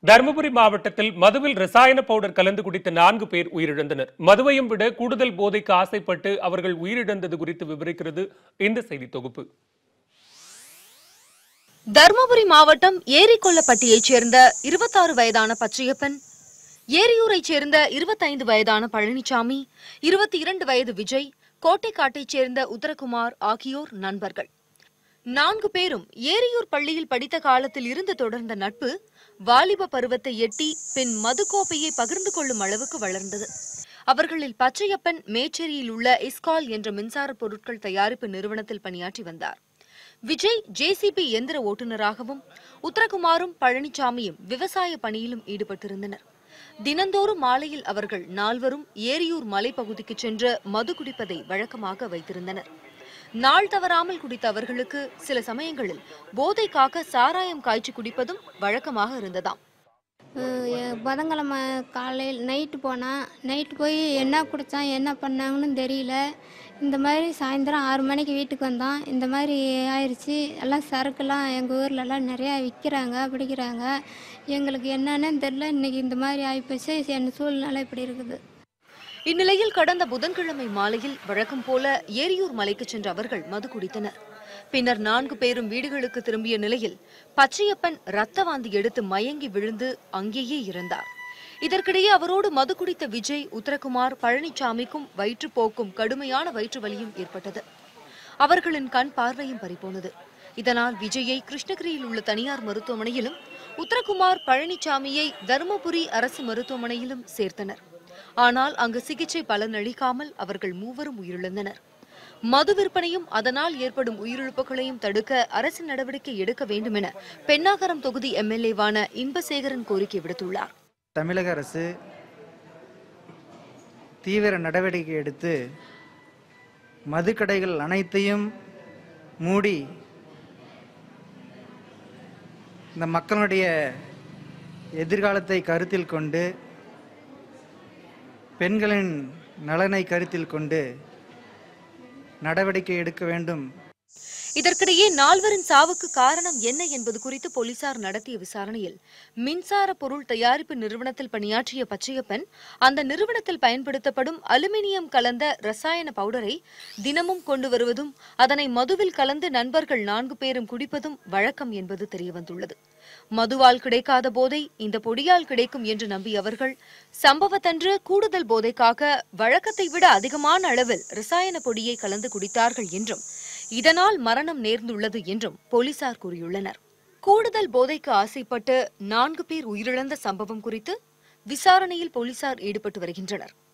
தருமபுரி மாவட்டத்தில் மதுவில் ரசாயன பவுடர் கலந்து குடித்த நான்கு பேர் உயிரிழந்தனர் மதுவையும் விட கூடுதல் போதைக்கு ஆசைப்பட்டு அவர்கள் உயிரிழந்தது குறித்து விவரிக்கிறது இந்த செய்தி தொகுப்பு தர்மபுரி மாவட்டம் ஏரிக்கொல்லப்பட்டியைச் சேர்ந்த இருபத்தாறு வயதான பச்சையப்பன் ஏரியூரைச் சேர்ந்த இருபத்தைந்து வயதான பழனிசாமி இருபத்தி இரண்டு வயது விஜய் கோட்டைக்காட்டைச் சேர்ந்த உத்தரகுமார் ஆகியோர் நண்பர்கள் நான்கு பேரும் ஏரியூர் பள்ளியில் படித்த காலத்தில் இருந்து தொடர்ந்த நட்பு வாலிப பருவத்தை எட்டி பின் மதுக்கோப்பையை பகிர்ந்து கொள்ளும் அளவுக்கு வளர்ந்தது அவர்களில் பச்சையப்பன் மேச்சேரியில் உள்ள இஸ்கால் என்ற மின்சார பொருட்கள் தயாரிப்பு நிறுவனத்தில் பணியாற்றி வந்தார் விஜய் ஜேசிபி எந்திர ஓட்டுநராகவும் உத்தரகுமாரும் பழனிசாமியும் விவசாய பணியிலும் ஈடுபட்டிருந்தனர் தினந்தோறும் மாலையில் அவர்கள் நால்வரும் ஏரியூர் மலைப்பகுதிக்கு சென்று மது குடிப்பதை வழக்கமாக வைத்திருந்தனர் நாள் தவறாமல் குடித்த அவர்களுக்கு சில சமயங்களில் போதை காக்க சாராயம் காய்ச்சி குடிப்பதும் வழக்கமாக இருந்ததாம் அஹ் எ- புதன்கிழமை காலையில் நைட்டு போனான் நைட்டு போய் என்ன குடித்தான் என்ன பண்ணாங்கன்னு தெரியல இந்த மாதிரி சாயந்தரம் ஆறு மணிக்கு வீட்டுக்கு வந்தான் இந்த மாதிரி ஆயிடுச்சு எல்லாம் சரக்குலாம் எங்கள் ஊர்லலாம் நிறையா விற்கிறாங்க பிடிக்கிறாங்க எங்களுக்கு என்னன்னு தெரில இன்றைக்கி இந்த மாதிரி ஆகிப்போச்சு என் சூழ்நிலை இப்படி இருக்குது இந்நிலையில் கடந்த புதன்கிழமை மாலையில் வழக்கம் போல ஏரியூர் மலைக்கு சென்ற அவர்கள் மது குடித்தனர் பின்னர் நான்கு பேரும் வீடுகளுக்கு திரும்பிய நிலையில் பச்சையப்பன் ரத்த வாந்தி எடுத்து மயங்கி விழுந்து அங்கேயே இறந்தார் இதற்கிடையே அவரோடு மது குடித்த விஜய் உத்தரகுமார் பழனிசாமிக்கும் வயிற்றுப்போக்கும் கடுமையான வயிற்று வலியும் ஏற்பட்டது அவர்களின் கண் பார்வையும் பறிபோனது இதனால் விஜயை கிருஷ்ணகிரியில் உள்ள தனியார் மருத்துவமனையிலும் உத்தரகுமார் பழனிசாமியை தருமபுரி அரசு மருத்துவமனையிலும் சேர்த்தனர் ஆனால் அங்கு சிகிச்சை பலனளிக்காமல் அவர்கள் மூவரும் உயிரிழந்தனர் மது விற்பனையும் அதனால் ஏற்படும் உயிரிழப்புகளையும் தடுக்க அரசு நடவடிக்கை எடுக்க வேண்டும் என பெண்ணாகரம் தொகுதி எம்எல்ஏவான இன்பசேகரன் கோரிக்கை விடுத்துள்ளார் தமிழக அரசு தீவிர நடவடிக்கை எடுத்து மதுக்கடைகள் அனைத்தையும் மூடி இந்த மக்களுடைய எதிர்காலத்தை கருத்தில் கொண்டு பெண்களின் நலனை கருத்தில் கொண்டு நடவடிக்கை எடுக்க வேண்டும் இதற்கிடையே நால்வரின் சாவுக்கு காரணம் என்ன என்பது குறித்து போலீசார் நடத்திய விசாரணையில் மின்சார பொருள் தயாரிப்பு நிறுவனத்தில் பணியாற்றிய பச்சையப்பன் அந்த நிறுவனத்தில் பயன்படுத்தப்படும் அலுமினியம் கலந்த ரசாயன பவுடரை தினமும் கொண்டு வருவதும் அதனை மதுவில் கலந்து நண்பர்கள் நான்கு பேரும் குடிப்பதும் வழக்கம் என்பது தெரியவந்துள்ளது மதுவால் கிடைக்காத போதை இந்த பொடியால் கிடைக்கும் என்று நம்பிய அவர்கள் சம்பவத்தன்று கூடுதல் போதைக்காக வழக்கத்தை விட அதிகமான அளவில் ரசாயன பொடியை கலந்து குடித்தார்கள் என்றும் இதனால் மரணம் நேர்ந்துள்ளது என்றும் போலீசார் கூறியுள்ளனர் கூடுதல் போதைக்கு ஆசைப்பட்டு நான்கு பேர் உயிரிழந்த சம்பவம் குறித்து விசாரணையில் போலீசார் ஈடுபட்டு வருகின்றனர்